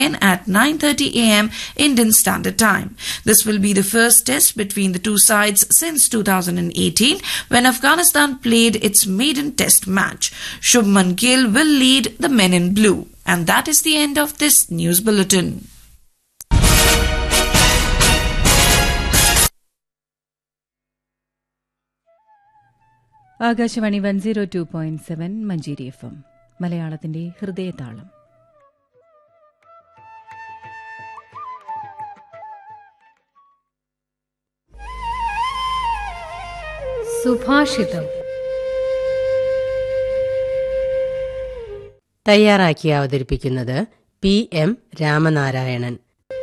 at 9:30 a.m. Indian Standard Time. This will be the first test between the two sides since 2018 when Afghanistan played its maiden test match. Shubman Gill will lead the men in blue. And that is the end of this news bulletin. Akashvani one zero two point seven Manjeri F M മലയാളത്തിന്റെ ഹൃദയതാളം സുഭാഷിതം തയ്യാറാക്കി അവതരിപ്പിക്കുന്നത് P M Ramanarayanan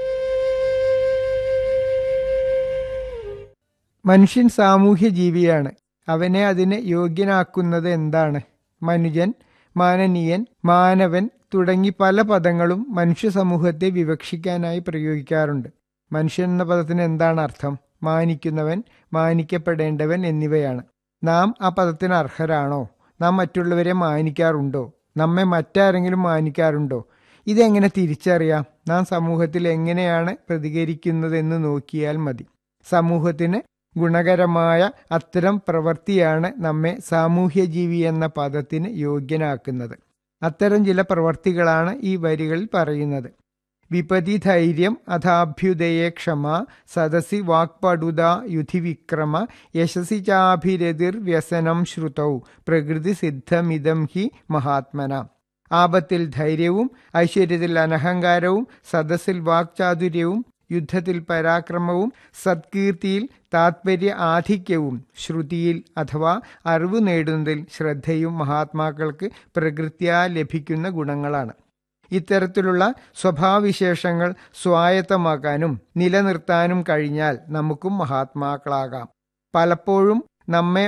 മനുഷ്യൻ സാമൂഹ്യ ജീവിയാണ് അവനെ അതിന് യോഗ്യനാക്കുന്നത് എന്താണ് മനുജൻ മാനനീയൻ മാനവൻ തുടങ്ങി പല പദങ്ങളും മനുഷ്യ സമൂഹത്തെ വിവക്ഷിക്കാനായി പ്രയോഗിക്കാറുണ്ട് മനുഷ്യൻ എന്ന പദത്തിന് എന്താണ് അർത്ഥം മാനിക്കുന്നവൻ മാനിക്കപ്പെടേണ്ടവൻ എന്നിവയാണ് നാം ആ പദത്തിന് അർഹരാണോ നാം മറ്റുള്ളവരെ മാനിക്കാറുണ്ടോ നമ്മെ മറ്റാരെങ്കിലും മാനിക്കാറുണ്ടോ ഇതെങ്ങനെ തിരിച്ചറിയാം നാം സമൂഹത്തിൽ എങ്ങനെയാണ് പ്രതികരിക്കുന്നതെന്ന് നോക്കിയാൽ മതി സമൂഹത്തിന് ഗുണകരമായ അത്തരം പ്രവൃത്തിയാണ് നമ്മെ സാമൂഹ്യജീവി എന്ന പദത്തിന് യോഗ്യനാക്കുന്നത് അത്തരം ചില പ്രവർത്തികളാണ് ഈ വരികളിൽ പറയുന്നത് വിപതി ധൈര്യം അഥാഭ്യുദയേ ക്ഷമ സദസി വാക്പടുത യുധിവിക്രമ യശസി ചാഭിരതിർ വ്യസനം ശ്രുതൗ പ്രകൃതി സിദ്ധമിതം ഹി മഹാത്മന ആപത്തിൽ ധൈര്യവും ഐശ്വര്യത്തിൽ അനഹങ്കാരവും സദസ്സിൽ വാക്ചാതുര്യവും യുദ്ധത്തിൽ പരാക്രമവും സത്കീർത്തിയിൽ താത്പര്യ ആധിക്യവും ശ്രുതിയിൽ അഥവാ അറിവ് നേടുന്നതിൽ ശ്രദ്ധയും മഹാത്മാക്കൾക്ക് പ്രകൃത്യാ ലഭിക്കുന്ന ഗുണങ്ങളാണ് ഇത്തരത്തിലുള്ള സ്വഭാവവിശേഷങ്ങൾ സ്വായത്തമാക്കാനും നിലനിർത്താനും കഴിഞ്ഞാൽ നമുക്കും മഹാത്മാക്കളാകാം പലപ്പോഴും നമ്മെ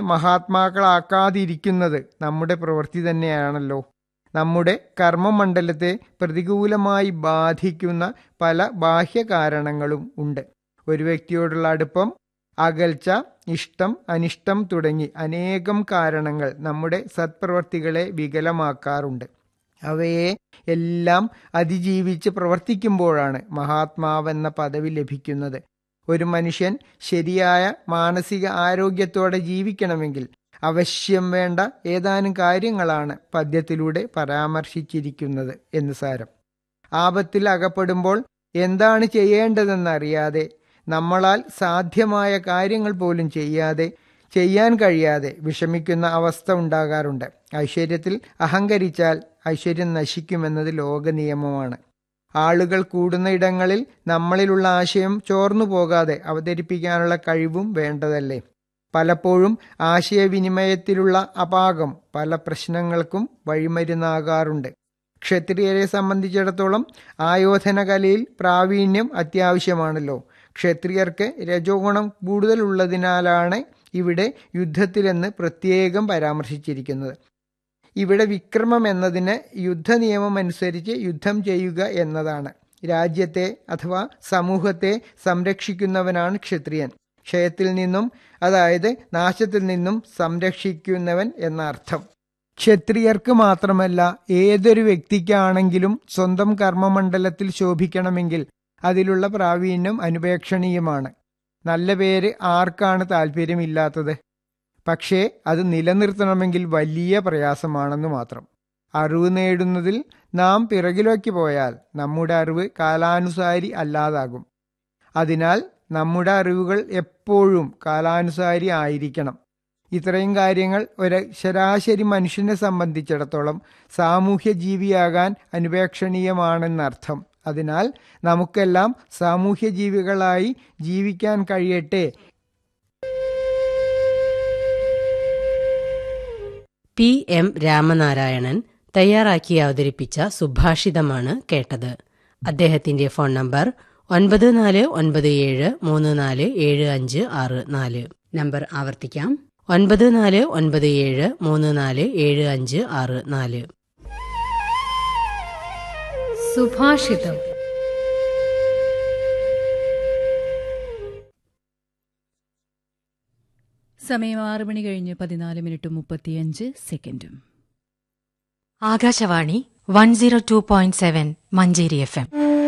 മഹാത്മാക്കളാക്കാതിരിക്കുന്നത് നമ്മുടെ പ്രവൃത്തി തന്നെയാണല്ലോ നമ്മുടെ കർമ്മമണ്ഡലത്തെ പ്രതികൂലമായി ബാധിക്കുന്ന പല ബാഹ്യ കാരണങ്ങളും ഉണ്ട് ഒരു വ്യക്തിയോടുള്ള അടുപ്പം അകൽച്ച ഇഷ്ടം അനിഷ്ടം തുടങ്ങി അനേകം കാരണങ്ങൾ നമ്മുടെ സത്പ്രവർത്തികളെ വികലമാക്കാറുണ്ട് അവയെ എല്ലാം അതിജീവിച്ച് പ്രവർത്തിക്കുമ്പോഴാണ് മഹാത്മാവെന്ന പദവി ലഭിക്കുന്നത് ഒരു മനുഷ്യൻ ശരിയായ മാനസിക ആരോഗ്യത്തോടെ ജീവിക്കണമെങ്കിൽ അവശ്യം വേണ്ട ഏതാനും കാര്യങ്ങളാണ് പദ്യത്തിലൂടെ പരാമർശിച്ചിരിക്കുന്നത് എന്ന് സാരം ആപത്തിൽ അകപ്പെടുമ്പോൾ എന്താണ് ചെയ്യേണ്ടതെന്നറിയാതെ നമ്മളാൽ സാധ്യമായ കാര്യങ്ങൾ പോലും ചെയ്യാതെ ചെയ്യാൻ കഴിയാതെ വിഷമിക്കുന്ന അവസ്ഥ ഉണ്ടാകാറുണ്ട് ഐശ്വര്യത്തിൽ അഹങ്കരിച്ചാൽ ഐശ്വര്യം നശിക്കുമെന്നത് ലോക നിയമമാണ് ആളുകൾ കൂടുന്ന ഇടങ്ങളിൽ നമ്മളിലുള്ള ആശയം ചോർന്നു പോകാതെ അവതരിപ്പിക്കാനുള്ള കഴിവും വേണ്ടതല്ലേ പലപ്പോഴും ആശയവിനിമയത്തിലുള്ള അപാകം പല പ്രശ്നങ്ങൾക്കും വഴിമരുന്നാകാറുണ്ട് ക്ഷത്രിയരെ സംബന്ധിച്ചിടത്തോളം ആയോധന കലയിൽ പ്രാവീണ്യം അത്യാവശ്യമാണല്ലോ ക്ഷത്രിയർക്ക് രജോഗുണം കൂടുതലുള്ളതിനാലാണ് ഇവിടെ യുദ്ധത്തിലെന്ന് പ്രത്യേകം പരാമർശിച്ചിരിക്കുന്നത് ഇവിടെ വിക്രമം എന്നതിന് യുദ്ധനിയമം അനുസരിച്ച് യുദ്ധം ചെയ്യുക എന്നതാണ് രാജ്യത്തെ അഥവാ സമൂഹത്തെ സംരക്ഷിക്കുന്നവനാണ് ക്ഷത്രിയൻ ക്ഷയത്തിൽ നിന്നും അതായത് നാശത്തിൽ നിന്നും സംരക്ഷിക്കുന്നവൻ എന്ന അർത്ഥം ക്ഷത്രിയർക്ക് മാത്രമല്ല ഏതൊരു വ്യക്തിക്കാണെങ്കിലും സ്വന്തം കർമ്മമണ്ഡലത്തിൽ ശോഭിക്കണമെങ്കിൽ അതിലുള്ള പ്രാവീണ്യം അനുപേക്ഷണീയമാണ് നല്ല പേര് ആർക്കാണ് താല്പര്യമില്ലാത്തത് പക്ഷേ അത് നിലനിർത്തണമെങ്കിൽ വലിയ പ്രയാസമാണെന്ന് മാത്രം അറിവ് നേടുന്നതിൽ നാം പിറകിലേക്ക് പോയാൽ നമ്മുടെ അറിവ് കാലാനുസാരി അല്ലാതാകും അതിനാൽ നമ്മുടെ അറിവുകൾ എപ്പോഴും കാലാനുസാരി ആയിരിക്കണം ഇത്രയും കാര്യങ്ങൾ ഒരു ശരാശരി മനുഷ്യനെ സംബന്ധിച്ചിടത്തോളം സാമൂഹ്യ ജീവിയാകാൻ അനുപേക്ഷണീയമാണെന്നർത്ഥം അതിനാൽ നമുക്കെല്ലാം സാമൂഹ്യ ജീവികളായി ജീവിക്കാൻ കഴിയട്ടെ പി എം രാമനാരായണൻ തയ്യാറാക്കി അവതരിപ്പിച്ച സുഭാഷിതമാണ് കേട്ടത് അദ്ദേഹത്തിന്റെ ഫോൺ നമ്പർ ഒൻപത് നാല് ഒൻപത് ഏഴ് മൂന്ന് നാല് ഏഴ് അഞ്ച് ആറ് നാല് നമ്പർ ആവർത്തിക്കാം ഒൻപത് നാല് ഒൻപത് ഏഴ് മൂന്ന് നാല് ഏഴ് അഞ്ച് ആറ് നാല് സുഭാഷിതം സമയം ആറ് മണി കഴിഞ്ഞ് പതിനാല് മിനിറ്റും മുപ്പത്തിയഞ്ച് സെക്കൻഡും Akashvani one zero two point seven Manjeri F M